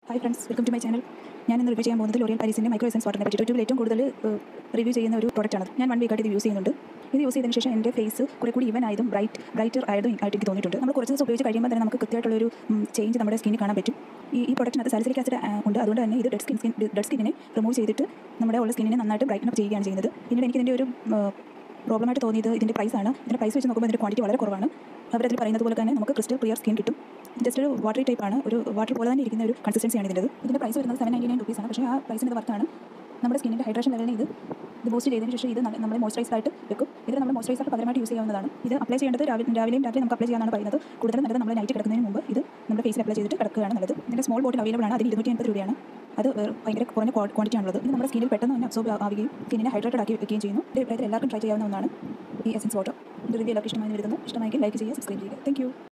hi friends welcome to my channel ഞാൻ ഇന്ന് review ചെയ്യാൻ പോകുന്നത് ലോറിയൽ പാരീസിൻ്റെ മൈക്രോ എസൻസ് വാട്ടറിനെ പറ്റി യൂട്യൂബിൽ ഏറ്റവും കൂടുതൽ റിവ്യൂ ചെയ്യുന്ന ഒരു പ്രോഡക്റ്റാണ് ഞാൻ വൺ വീക്കായിട്ട് ഇത് യൂസ് ചെയ്യുന്നുണ്ട് ഇത് യൂസ് ചെയ്തതിന് ശേഷം എൻ്റെ ഫേസ് കുറെ കൂടി ഈവൻ ആയതും ബ്രൈറ്റ് ബ്രൈറ്റർ ആയതും ആയിട്ട് എനിക്ക് തോന്നിയിട്ടുണ്ട് നമ്മൾ കുറച്ച് ദിവസം ഉപയോഗിച്ച് കഴിയുമ്പോൾ തന്നെ നമുക്ക് കൃത്യമായിട്ടുള്ളൊരു ചേഞ്ച് നമ്മുടെ സ്കിന്നിൽ കാണാൻ പറ്റും ഈ ഈ പ്രൊഡക്റ്റിനകത്ത് സാലിസിലിക് ആസിഡ് ഉണ്ട് അതുകൊണ്ട് തന്നെ ഇത് ഡെഡ് സ്കിൻ സ്കിൻ ഡെഡ് സ്കിന്നിനെ റിമൂവ് ചെയ്തിട്ട് നമ്മുടെ ഉള്ള സ്കിന്നിനെ നന്നായിട്ട് ബ്രൈറ്റൻ അപ്പ് ചെയ്യുകയാണ് ചെയ്യുന്നത് പിന്നീട് എനിക്ക് ഇതിൻ്റെ ഒരു പ്രോബ്ലമായിട്ട് തോന്നിയത് ഇതിൻ്റെ പ്രൈസാണ് ഇതിൻ്റെ പ്രൈസ് വെച്ച് നോക്കുമ്പോൾ ഇതിൻ്റെ ക്വാണ്ടിറ്റി വളരെ കുറവാണ് അവരതിൽ പറയുന്നത് പോലെ തന്നെ നമുക്ക് ക്രിസ്റ്റൽ ക്ലിയർ സ്കിൻ കിട്ടും ജസ്റ്റ് ഒരു വാട്ടറി ടൈപ്പ് ആണ് ഒരു വാട്ടർ പോലെ തന്നെ ഇരിക്കുന്ന ഒരു കൺസിസ്റ്റൻസിയാണ് ഇതിൻ്റെ ഇതിൻ്റെ പ്രൈസ് വരുന്നത് സെവൻ നയൻറ്റി നയൻ റുപ്പീസാണ് പക്ഷേ ആ പ്രൈസിന് ഇത് വർത്താണ് നമ്മുടെ സ്കിന്നിൻ്റെ ഹൈഡ്രേഷൻ ലെവലിന് ഇത് ഇത് ബൂസ്റ്റ് ചെയ്തതിന് ശേഷം ഇത് നമ്മൾ മോയ്സ്ചറൈസ് ആയിട്ട് വെക്കും ഇത് നമ്മൾ മോയ്സ്ചറൈസർ പകരമായിട്ട് യൂസ് ചെയ്യാവുന്നതാണ് ഇത് അപ്ലൈ ചെയ്യേണ്ടത് രാവിലെ രാവിലെയും രാത്രി നമുക്ക് അപ്ലൈ ചെയ്യാനാണ് പറയുന്നത് കൂടുതൽ നല്ലത് നമ്മൾ നൈറ്റ് കിടക്കുന്നതിന് മുമ്പ് ഇത് നമ്മുടെ ഫേസിൽ അപ്ലൈ ചെയ്തിട്ട് കിടക്കുകയാണ് നല്ലത് ഇതിൻ്റെ സ്മോൾ ബോട്ടിൽ അവൈലബിൾ ആണ് അതിന് ഇരുന്നൂറ്റി അൻപത് രൂപയാണ് അത് വേറെ ഭയങ്കര കുറഞ്ഞ ക്വാണ്ടിറ്റി ആണുള്ളത് ഇത് നമ്മുടെ സ്കിന്നിൽ പെട്ടെന്ന് തന്നെ അബ്സോർബ് ആവുകയും സ്കിന്നിനെ ഹൈഡ്രേറ്റഡ് ആക്കി വെക്കുകയും ചെയ്യുന്നു ഇത് അഭിപ്രായത്തിൽ എല്ലാവർക്കും ട്രൈ ചെയ്യാവുന്ന ഒന്നാണ് ഈ എസൻസ് വാട്ടർ ഇത് റിവ്യൂ എല്ലാവർക്കും ഇഷ്ടമായി വരുന്നു ഇഷ്ടമായെങ്കിൽ ലൈക്ക് ചെയ്യുക സബ്സ്ക്രൈബ് ചെയ്യുക താങ്ക്